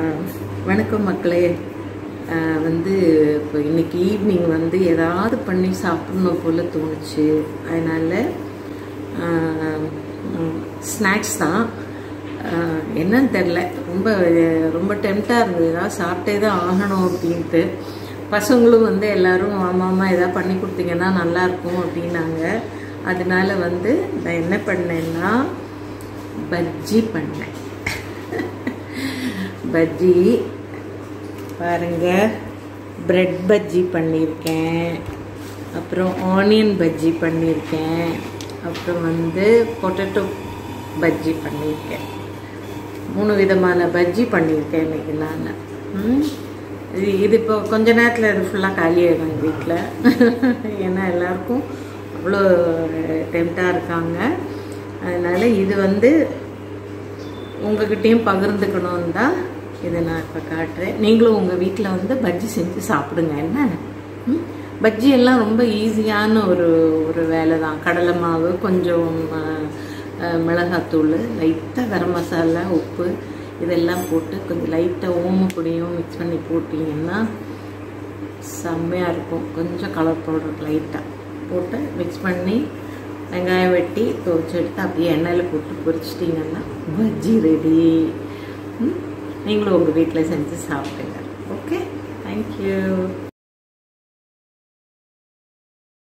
வணக்கம் மக்களே அஹ் வந்து இப்போ இன்னைக்கு ஈவினிங் வந்து ஏதாவது பண்ணி சாப்பிடணும் போல தோணுச்சு அதனால ஸ்நாக்ஸ் தான் அஹ் என்னன்னு தெரில ரொம்ப ரொம்ப டெம்ட்டாக இருந்தது ஏதாவது சாப்பிட்டே தான் ஆகணும் அப்படின்ட்டு பசங்களும் வந்து எல்லாரும் ஆமாம்மா ஏதாவது பண்ணி கொடுத்தீங்கன்னா நல்லாயிருக்கும் அப்படின்னாங்க அதனால வந்து நான் என்ன பண்ணேன்னா பஜ்ஜி பண்ணேன் பஜ்ஜி பாருங்க பிரெட் பஜ்ஜி பண்ணியிருக்கேன் அப்புறம் ஆனியன் பஜ்ஜி பண்ணியிருக்கேன் அப்புறம் வந்து பொட்டேட்டோ பஜ்ஜி பண்ணியிருக்கேன் மூணு விதமான பஜ்ஜி பண்ணியிருக்கேன் இன்னைக்கு நான் ம். இது இது இப்போ கொஞ்ச நேரத்தில் இது ஃபுல்லாக காலியாகிடும் எங்கள் வீட்டில் ஏன்னா எல்லாருக்கும் அவ்வளோ டெம்ட்டாக இருக்காங்க அதனால் இது வந்து உங்ககிட்டயும் பகிர்ந்துக்கணும்னு தான் இதை நான் இப்போ காட்டுறேன் நீங்களும் உங்கள் வீட்டில் வந்து பஜ்ஜி செஞ்சு சாப்பிடுங்க என்ன ம்? பஜ்ஜி எல்லாம் ரொம்ப ஈஸியான ஒரு ஒரு வேலை தான் கடலை மாவு கொஞ்சம் ஆ, ஆ, மிளகாத்தூள் லைட்டாக கரம் மசாலா உப்பு இதெல்லாம் போட்டு கொஞ்சம் லைட்டாக ஓமப்பொடியும் மிக்ஸ் பண்ணி போட்டிங்கன்னா செம்மையாக இருக்கும் கொஞ்சம் கலர் பவுடர் லைட்டாக போட்டு மிக்ஸ் பண்ணி வெங்காயம் வெட்டி துவச்சி எடுத்து அப்படியே எண்ணெயில் போட்டு பொரிச்சிட்டிங்கன்னா பஜ்ஜி ரெடி நீங்களும் உங்கள் வீட்டில் செஞ்சு சாப்பிடுங்க ஓகே தேங்க்யூ